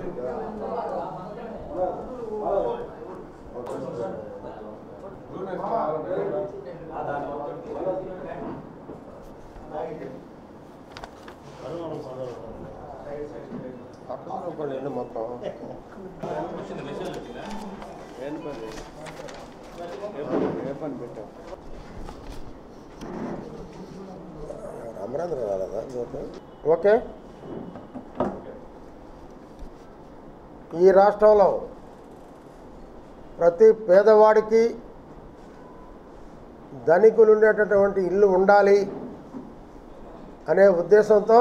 పక్కన ఒకళ్ళు ఇల్లు మొత్తం ఏం పని ఏ పని- ఏ పని పెట్టావు అమరేంద్ర రాలేదా చూద్దాం. ఓకే ఈ రాష్ట్రంలో ప్రతి పేదవాడికి ధనికులు ఉండేటటువంటి ఇల్లు ఉండాలి అనే ఉద్దేశంతో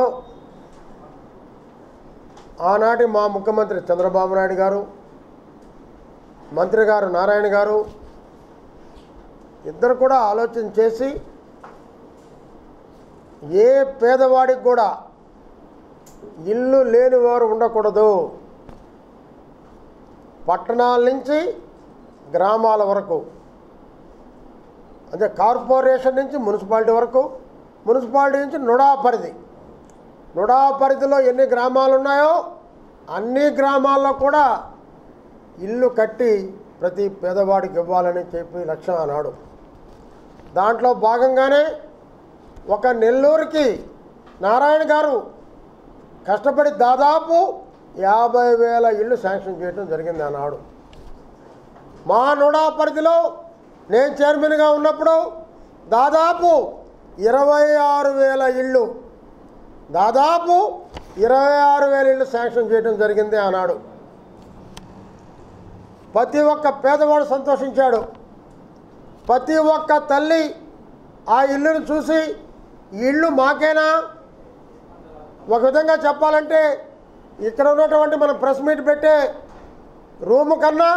ఆనాటి మా ముఖ్యమంత్రి చంద్రబాబు నాయుడు గారు మంత్రి గారు నారాయణ గారు ఇద్దరు కూడా ఆలోచన చేసి ఏ పేదవాడికి కూడా ఇల్లు లేని వారు ఉండకూడదు పట్టణాల నుంచి గ్రామాల వరకు అదే కార్పొరేషన్ నుంచి మున్సిపాలిటీ వరకు మున్సిపాలిటీ నుంచి నుడా పరిధి నుడా పరిధిలో ఎన్ని గ్రామాలు ఉన్నాయో అన్ని గ్రామాల్లో కూడా ఇల్లు కట్టి ప్రతి పేదవాడికి ఇవ్వాలని చెప్పి లక్ష్యం అన్నాడు దాంట్లో భాగంగానే ఒక నెల్లూరుకి నారాయణ గారు కష్టపడి దాదాపు యాభై వేల ఇళ్ళు శాంక్షన్ చేయడం జరిగింది ఆనాడు మా నుడా పరిధిలో నేను చైర్మన్గా ఉన్నప్పుడు దాదాపు ఇరవై ఆరు వేల ఇళ్ళు దాదాపు ఇరవై ఆరు వేల ఇళ్ళు శాంక్షన్ చేయడం జరిగింది ఆనాడు ప్రతి ఒక్క పేదవాడు సంతోషించాడు ప్రతి ఒక్క తల్లి ఆ ఇల్లును చూసి ఈ ఇల్లు మాకేనా ఒక విధంగా చెప్పాలంటే ఇక్కడ ఉన్నటువంటి మనం ప్రెస్ మీట్ పెట్టే రూము కన్నా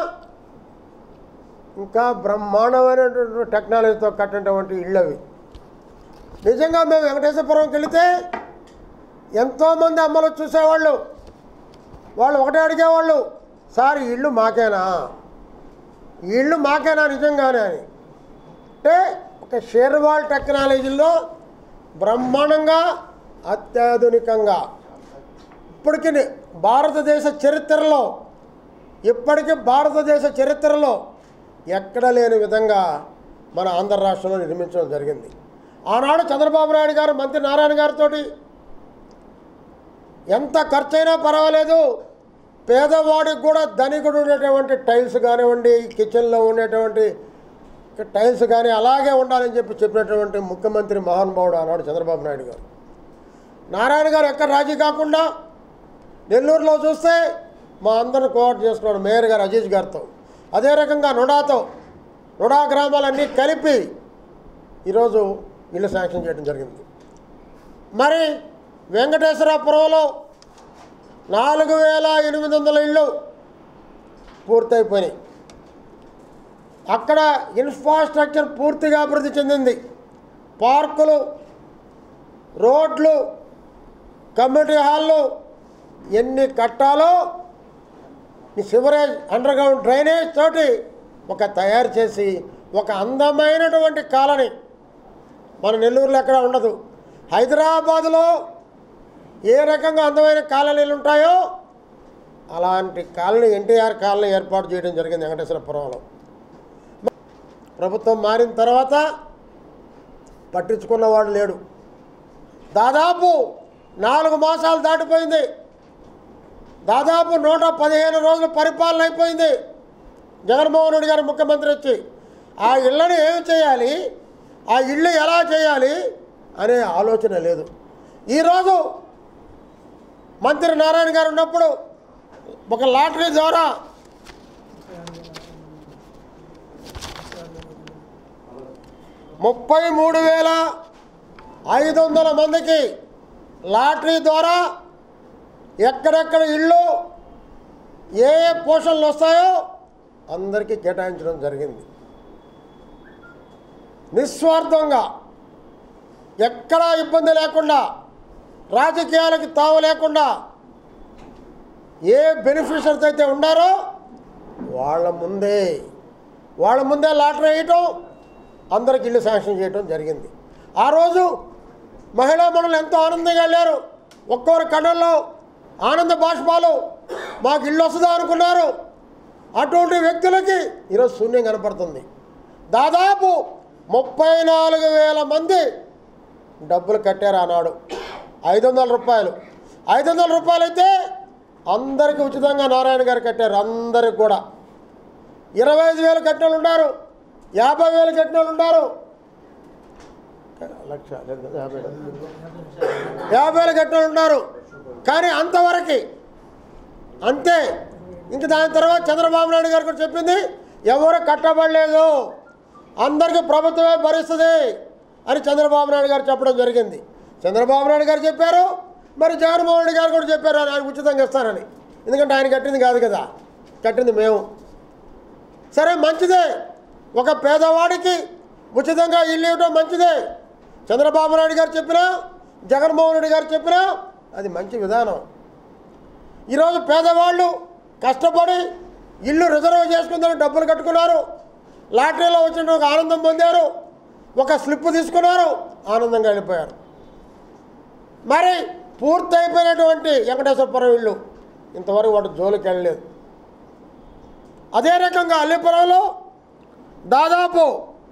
ఇంకా బ్రహ్మాండమైనటువంటి టెక్నాలజీతో కట్టినటువంటి ఇళ్ళు అవి నిజంగా మేము వెంకటేశ్వరపురంకి వెళితే ఎంతోమంది అమ్మలు చూసేవాళ్ళు వాళ్ళు ఒకటే అడిగేవాళ్ళు సార్ ఈ ఇల్లు మాకేనా ఈ ఇల్లు మాకేనా నిజంగానే అని అంటే ఒక షేర్వాల్ టెక్నాలజీలో బ్రహ్మాండంగా అత్యాధునికంగా ఇప్పటికి భారతదేశ చరిత్రలో ఇప్పటికీ భారతదేశ చరిత్రలో ఎక్కడ లేని విధంగా మన ఆంధ్ర రాష్ట్రంలో నిర్మించడం జరిగింది ఆనాడు చంద్రబాబు నాయుడు గారు మంత్రి నారాయణ గారితో ఎంత ఖర్చైనా పర్వాలేదు పేదవాడికి కూడా ధనికుడు ఉండేటువంటి టైల్స్ కానివ్వండి కిచెన్లో ఉండేటువంటి టైల్స్ కానీ అలాగే ఉండాలని చెప్పి చెప్పినటువంటి ముఖ్యమంత్రి మహానుభావుడు ఆనాడు చంద్రబాబు నాయుడు గారు నారాయణ గారు ఎక్కడ రాజీ కాకుండా నెల్లూరులో చూస్తే మా అందరిని కోఆర్డ్ చేసుకున్నాడు మేయర్ గారు అజీజ్ గారితో అదే రకంగా నుడాతో నుడా గ్రామాలన్నీ కలిపి ఈరోజు ఇల్లు శాంక్షన్ చేయడం జరిగింది మరి వెంకటేశ్వరపురంలో నాలుగు వేల ఎనిమిది వందల ఇళ్ళు పూర్తయిపోయినాయి అక్కడ ఇన్ఫ్రాస్ట్రక్చర్ పూర్తిగా అభివృద్ధి చెందింది పార్కులు రోడ్లు కమ్యూనిటీ హాళ్ళు ఎన్ని కట్టాలో ఈ సివరేజ్ అండర్ గ్రౌండ్ డ్రైనేజ్ తోటి ఒక తయారు చేసి ఒక అందమైనటువంటి కాలనీ మన నెల్లూరులో ఎక్కడ ఉండదు హైదరాబాదులో ఏ రకంగా అందమైన కాలనీలు ఉంటాయో అలాంటి కాలనీ ఎన్టీఆర్ కాలనీ ఏర్పాటు చేయడం జరిగింది వెంకటేశ్వరపురంలో ప్రభుత్వం మారిన తర్వాత పట్టించుకున్నవాడు లేడు దాదాపు నాలుగు మాసాలు దాటిపోయింది దాదాపు నూట పదిహేను రోజుల పరిపాలన అయిపోయింది జగన్మోహన్ రెడ్డి గారు ముఖ్యమంత్రి వచ్చి ఆ ఇళ్ళని ఏమి చేయాలి ఆ ఇల్లు ఎలా చేయాలి అనే ఆలోచన లేదు ఈరోజు మంత్రి నారాయణ గారు ఉన్నప్పుడు ఒక లాటరీ ద్వారా ముప్పై మూడు వేల ఐదు వందల మందికి లాటరీ ద్వారా ఎక్కడెక్కడ ఇళ్ళు ఏ ఏ పోషణలు వస్తాయో అందరికీ కేటాయించడం జరిగింది నిస్వార్థంగా ఎక్కడా ఇబ్బంది లేకుండా రాజకీయాలకు తావు లేకుండా ఏ బెనిఫిషరీస్ అయితే ఉన్నారో వాళ్ళ ముందే వాళ్ళ ముందే లాటరీ వేయటం అందరికి ఇల్లు శాంక్షన్ చేయడం జరిగింది ఆ రోజు మహిళా మనులు ఎంతో ఆనందంగా వెళ్ళారు ఒక్కొక్కరి కళ్ళల్లో ఆనంద బాష్పాలు మాకు ఇల్లు వస్తుందా అనుకున్నారు అటువంటి వ్యక్తులకి ఈరోజు శూన్యం కనపడుతుంది దాదాపు ముప్పై నాలుగు వేల మంది డబ్బులు కట్టారు ఆనాడు ఐదు వందల రూపాయలు ఐదు వందల రూపాయలు అయితే అందరికీ ఉచితంగా నారాయణ గారు కట్టారు అందరికి కూడా ఇరవై ఐదు వేలు కట్టిన వాళ్ళు ఉన్నారు యాభై వేలు కట్టిన వాళ్ళు ఉన్నారు లక్ష లేదు కదా, యాభై యాభై వేలు కట్టిన వాళ్ళు ఉన్నారు కానీ అంతవరకు అంతే ఇంక దాని తర్వాత చంద్రబాబు నాయుడు గారు కూడా చెప్పింది ఎవరు కట్టబడలేదు అందరికీ ప్రభుత్వమే భరిస్తుంది అని చంద్రబాబు నాయుడు గారు చెప్పడం జరిగింది చంద్రబాబు నాయుడు గారు చెప్పారు మరి జగన్మోహన్ రెడ్డి గారు కూడా చెప్పారు ఆయన ఉచితంగా ఇస్తానని ఎందుకంటే ఆయన కట్టింది కాదు కదా కట్టింది మేము సరే మంచిదే ఒక పేదవాడికి ఉచితంగా ఇల్లు ఇవ్వడం మంచిదే చంద్రబాబు నాయుడు గారు చెప్పినా జగన్మోహన్ రెడ్డి గారు చెప్పినా అది మంచి విధానం ఈరోజు పేదవాళ్ళు కష్టపడి ఇల్లు రిజర్వ్ చేసుకుందని డబ్బులు కట్టుకున్నారు లాటరీలో వచ్చిన ఒక ఆనందం పొందారు ఒక స్లిప్ తీసుకున్నారు ఆనందంగా వెళ్ళిపోయారు మరి పూర్తయిపోయినటువంటి వెంకటేశ్వరపురం ఇల్లు ఇంతవరకు వాటి జోలికి వెళ్ళలేదు అదే రకంగా అల్లిపురంలో దాదాపు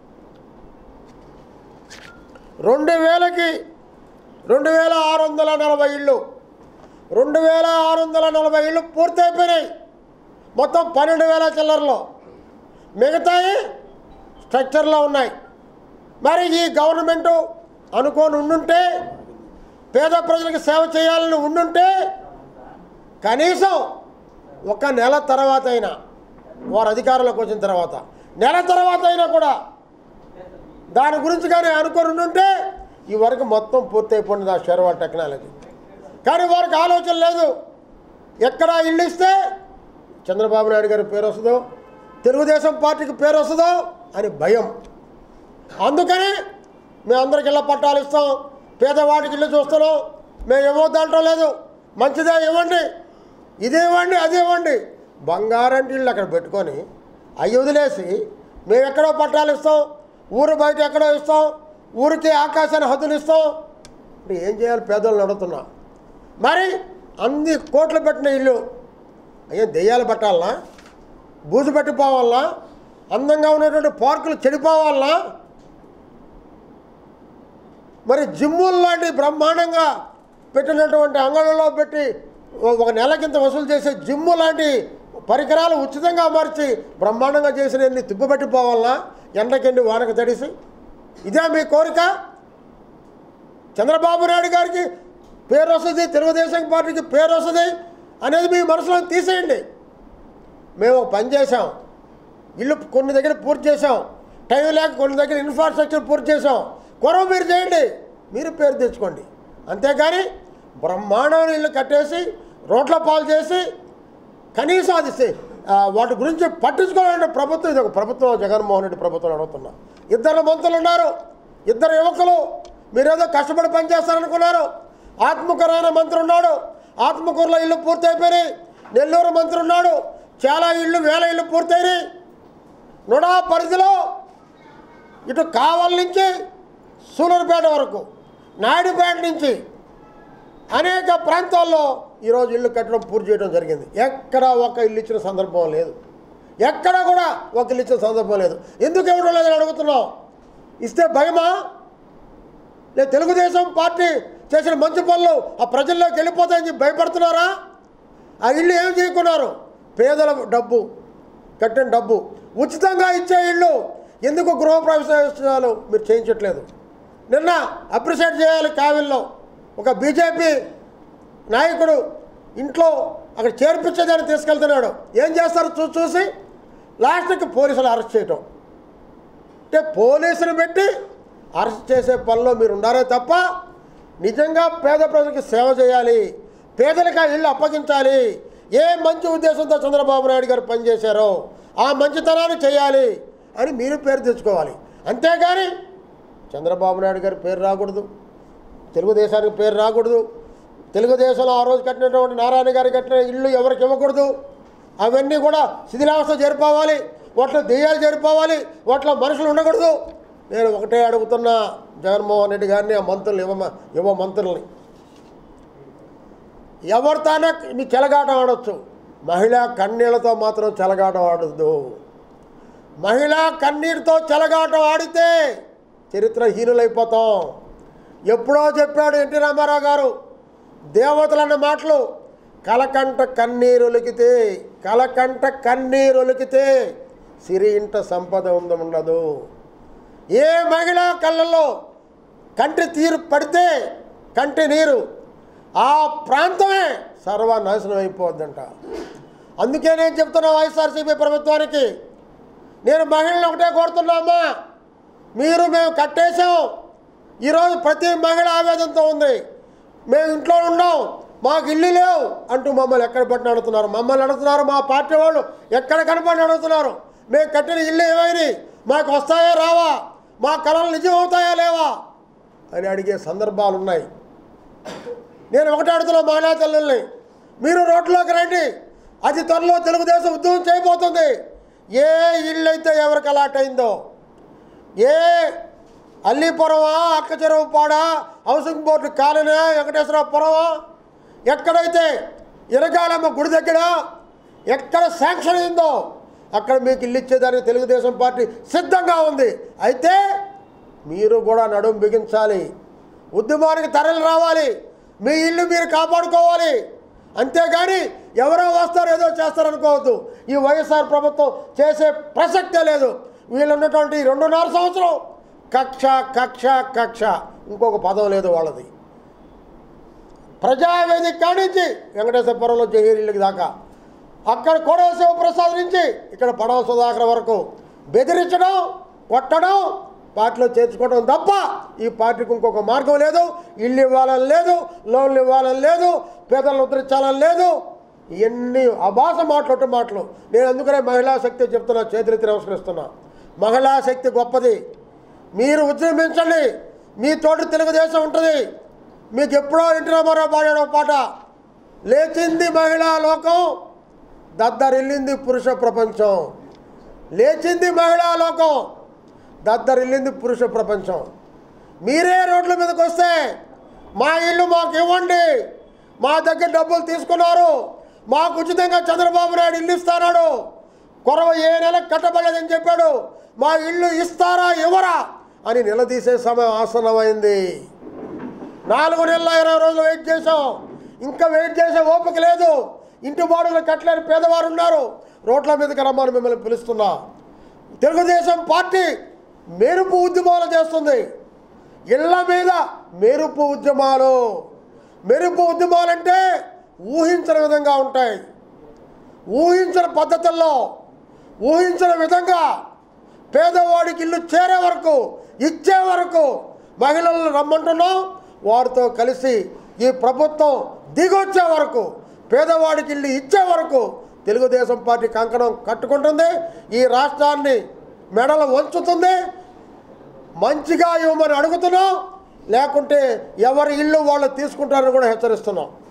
రెండు వేలకి రెండు వేల ఆరు వందల నలభై ఇళ్ళు రెండు వేల ఆరు వందల నలభై ఇళ్ళు పూర్తయిపోయినాయి మొత్తం పన్నెండు వేల చిల్లరలో మిగతాయి స్ట్రక్చర్లో ఉన్నాయి మరి ఈ గవర్నమెంటు అనుకోని ఉండుంటే పేద ప్రజలకు సేవ చేయాలని ఉండుంటే కనీసం ఒక నెల తర్వాత అయినా వారు అధికారంలోకి వచ్చిన తర్వాత నెల తర్వాత అయినా కూడా దాని గురించి కానీ అనుకొని ఉంటే ఈ వరకు మొత్తం పూర్తయిపోయింది ఆ షెర్వా టెక్నాలజీ కానీ వారికి ఆలోచన లేదు ఎక్కడ ఇల్లు ఇస్తే చంద్రబాబు నాయుడు గారి పేరు వస్తుందో తెలుగుదేశం పార్టీకి పేరు వస్తుందో అని భయం అందుకని మేము అందరికి ఇళ్ళ పట్టాలు ఇస్తాం పేదవాడికి ఇల్లు చూస్తున్నాం మేము ఇవ్వద్దంటం లేదు మంచిదే ఇవ్వండి ఇది ఇవ్వండి అది ఇవ్వండి బంగారంటి ఇల్లు అక్కడ పెట్టుకొని అవి వదిలేసి మేము ఎక్కడో పట్టాలు ఇస్తాం ఊరు బయట ఎక్కడో ఇస్తాం ఊరికి ఆకాశాన్ని హద్దులు ఇస్తాం అంటే ఏం చేయాలి పేదోళ్ళని అడుగుతున్నా మరి అన్ని కోట్లు పెట్టిన ఇల్లు అయ్యో దెయ్యాలు పట్టాలనా బూజు పెట్టిపోవాలనా అందంగా ఉన్నటువంటి పార్కులు చెడిపోవాలనా మరి జిమ్ములు లాంటి బ్రహ్మాండంగా పెట్టినటువంటి అంగళ్ళలో పెట్టి ఓ- ఒక నెల కింద వసూలు చేసే జిమ్ము లాంటి పరికరాలు ఉచితంగా మార్చి బ్రహ్మాండంగా చేసిన ఎన్ని తిప్పుబట్టిపోవాలనా ఎండకెండి వానకు తడిసి ఇదే మీ కోరిక చంద్రబాబు నాయుడు గారికి పేరు వస్తుంది తెలుగుదేశం పార్టీకి పేరు వస్తుంది అనేది మీ మనసులో తీసేయండి మేము ఒక పని చేసాం ఇల్లు కొన్ని దగ్గర పూర్తి చేసాం టైం లేక కొన్ని దగ్గర ఇన్ఫ్రాస్ట్రక్చర్ పూర్తి చేసాం కొరవ మీరు చేయండి మీరు పేరు తెచ్చుకోండి అంతేగాని బ్రహ్మాండమైన ఇల్లు కట్టేసి రోడ్ల పాలు చేసి కనీసం అది సే- ఆ, వాటి గురించి పట్టించుకోవాలంటే ప్రభుత్వం ఇది ఒక ప్రభుత్వం జగన్మోహన్ రెడ్డి ప్రభుత్వం అడుగుతున్నా ఇద్దరు మంత్రులు ఉన్నారు ఇద్దరు యువకులు మీరేదో కష్టపడి పనిచేస్తారనుకున్నారు ఆత్మకూరైన మంత్రి ఉన్నాడు ఆత్మకూరులో ఇల్లు పూర్తయిపోయినాయి నెల్లూరు మంత్రి ఉన్నాడు చాలా ఇళ్ళు వేల ఇళ్ళు పూర్తయినాయి నుడా పరిధిలో ఇటు కావల్ నుంచి సూలూరుపేట వరకు నాయుడుపేట నుంచి అనేక ప్రాంతాల్లో ఈరోజు ఇల్లు కట్టడం పూర్తి చేయడం జరిగింది ఎక్కడ ఒక ఇల్లు ఇచ్చిన సందర్భం లేదు ఎక్కడ కూడా ఒక ఇల్లు ఇచ్చిన సందర్భం లేదు ఎందుకు ఇవ్వడం లేదని అడుగుతున్నాం ఇస్తే భయమా లేదు తెలుగుదేశం పార్టీ చేసిన మంచి పనులు ఆ ప్రజల్లోకి వెళ్ళిపోతాయని చెప్పి భయపడుతున్నారా ఆ ఇల్లు ఏం చేయకున్నారు పేదల డబ్బు కట్టిన డబ్బు ఉచితంగా ఇచ్చే ఇల్లు ఎందుకు గృహ ప్రవేశాలు మీరు చేయించట్లేదు నిన్న అప్రిషియేట్ చేయాలి కావిల్లో ఒక బీజేపీ నాయకుడు ఇంట్లో అక్కడ చేర్పించేదాన్ని తీసుకెళ్తున్నాడు ఏం చేస్తారు చూ చూసి లాస్ట్కి పోలీసులు అరెస్ట్ చేయటం అంటే పోలీసులు పెట్టి అరెస్ట్ చేసే పనిలో మీరు ఉండారే తప్ప నిజంగా పేద ప్రజలకు సేవ చేయాలి పేదలకు ఆ ఇల్లు అప్పగించాలి ఏ మంచి ఉద్దేశంతో చంద్రబాబు నాయుడు గారు పనిచేశారో ఆ మంచితనాన్ని చేయాలి అని మీరు పేరు తెచ్చుకోవాలి అంతేగాని చంద్రబాబు నాయుడు గారి పేరు రాకూడదు తెలుగుదేశానికి పేరు రాకూడదు తెలుగుదేశంలో ఆ రోజు కట్టినటువంటి నారాయణ గారు కట్టిన ఇల్లు ఎవరికి ఇవ్వకూడదు అవన్నీ కూడా శిథిలావస్థ జరిపోవాలి వాటిలో దెయ్యాలు జరిపోవాలి వాటిలో మనుషులు ఉండకూడదు నేను ఒకటే అడుగుతున్నా జగన్మోహన్ రెడ్డి గారిని ఆ మంత్రులు యువ యువ మంత్రుల్ని ఎవరితోనే మీ చెలగాటం ఆడొచ్చు మహిళా కన్నీళ్లతో మాత్రం చెలగాటం ఆడద్దు మహిళా కన్నీటితో చెలగాటం ఆడితే చరిత్రహీనులైపోతాం ఎప్పుడో చెప్పాడు ఎన్టీ రామారావు గారు దేవతలన్న మాటలు కలకంట కన్నీరొలికితే కలకంట కన్నీరొలికితే సిరి ఇంట సంపద ఉంద ఉండదు ఏ మహిళ కళ్ళల్లో కంటి తీరు పడితే కంటి నీరు ఆ ప్రాంతమే సర్వనాశనం అయిపోద్దంట అందుకే నేను చెప్తున్నా వైఎస్ఆర్సీపీ ప్రభుత్వానికి నేను మహిళలను ఒకటే కోరుతున్నామా మీరు మేము కట్టేశాం ఈరోజు ప్రతి మహిళ ఆవేదనతో ఉంది మేము ఇంట్లో ఉన్నాం మాకు ఇల్లు లేవు అంటూ మమ్మల్ని ఎక్కడ పట్టిన అడుగుతున్నారు మమ్మల్ని అడుగుతున్నారు మా పార్టీ వాళ్ళు ఎక్కడ కనపడిన అడుగుతున్నారు మేము కట్టిన ఇల్లు ఏమైంది మాకు వస్తాయా రావా మా కళలు నిజం అవుతాయా లేవా అని అడిగే సందర్భాలు ఉన్నాయి నేను ఒకటే అడుగుతున్నా మహిళా తల్లుల్ని మీరు రోడ్లోకి రండి అతి త్వరలో తెలుగుదేశం ఉద్యమం చేయబోతుంది ఏ ఇల్లు అయితే ఎవరికి అలాట్ అయిందో ఏ అల్లీపురమా అక్క చెరువు పాడా హౌసింగ్ బోర్డు కాలనీ వెంకటేశ్వరపురమా ఎక్కడైతే ఇరగాలమ్మ గుడి దగ్గర ఎక్కడ శాంక్షన్ అయిందో అక్కడ మీకు ఇల్లు ఇచ్చేదానికి తెలుగుదేశం పార్టీ సిద్ధంగా ఉంది అయితే మీరు కూడా నడుం బిగించాలి ఉద్యమానికి తరలి రావాలి మీ ఇల్లు మీరు కాపాడుకోవాలి అంతేగాని ఎవరో వస్తారు ఏదో చేస్తారనుకోవద్దు ఈ వైఎస్ఆర్ ప్రభుత్వం చేసే ప్రసక్తే లేదు వీళ్ళు ఉన్నటువంటి ఈ రెండున్నర సంవత్సరం కక్ష కక్ష కక్ష ఇంకొక పదం లేదు వాళ్ళది ప్రజావేదిక కానించి వెంకటేశ్వరపురంలో జహీరీళ్ళకి దాకా అక్కడ కోడే శివప్రసాద్ నుంచి ఇక్కడ పడవ సుధాకర్ వరకు బెదిరించడం కొట్టడం పార్టీలో చేర్చుకోవడం తప్ప ఈ పార్టీకి ఇంకొక మార్గం లేదు ఇల్లు ఇవ్వాలని లేదు లోన్లు ఇవ్వాలని లేదు పేదలను ఉద్ధరించాలని లేదు ఇవన్నీ అభాస మాట్లాడటం మాటలు నేను అందుకనే మహిళా శక్తి చెప్తున్నా చేతులెత్తి నమస్కరిస్తున్నా మహిళా శక్తి గొప్పది మీరు ఉద్యమించండి మీ తోటి తెలుగుదేశం ఉంటుంది మీకు ఎప్పుడో ఇంటి రామారావు పాడాడు ఒక పాట లేచింది మహిళా లోకం దద్దరిల్లింది పురుష ప్రపంచం లేచింది మహిళా లోకం దద్దరిల్లింది పురుష ప్రపంచం మీరే రోడ్ల మీదకి వస్తే మా ఇల్లు మాకు ఇవ్వండి మా దగ్గర డబ్బులు తీసుకున్నారు మాకు ఉచితంగా చంద్రబాబు నాయుడు ఇల్లు ఇస్తాడు కొరవ ఏ నెలకు కట్టబడలేదని చెప్పాడు మా ఇల్లు ఇస్తారా ఇవ్వరా అని నిలదీసే సమయం ఆసన్నమైంది నాలుగు నెలల ఇరవై రోజులు వెయిట్ చేసాం ఇంకా వెయిట్ చేసే ఓపిక లేదు ఇంటి బాడులు కట్టలేని పేదవారు ఉన్నారు రోడ్ల మీదకి రమ్మని మిమ్మల్ని పిలుస్తున్నా తెలుగుదేశం పార్టీ మెరుపు ఉద్యమాలు చేస్తుంది ఇళ్ల మీద మెరుపు ఉద్యమాలు మెరుపు ఉద్యమాలంటే ఊహించిన విధంగా ఉంటాయి ఊహించిన పద్ధతుల్లో ఊహించిన విధంగా పేదవాడికి ఇల్లు చేరే వరకు ఇచ్చే వరకు మహిళలను రమ్మంటున్నాం వారితో కలిసి ఈ ప్రభుత్వం దిగొచ్చే వరకు పేదవాడికి ఇల్లు ఇచ్చే వరకు తెలుగుదేశం పార్టీ కంకణం కట్టుకుంటుంది ఈ రాష్ట్రాన్ని మెడలు వంచుతుంది మంచిగా ఇవ్వమని అడుగుతున్నాం లేకుంటే ఎవరి ఇల్లు వాళ్ళు తీసుకుంటారని కూడా హెచ్చరిస్తున్నాం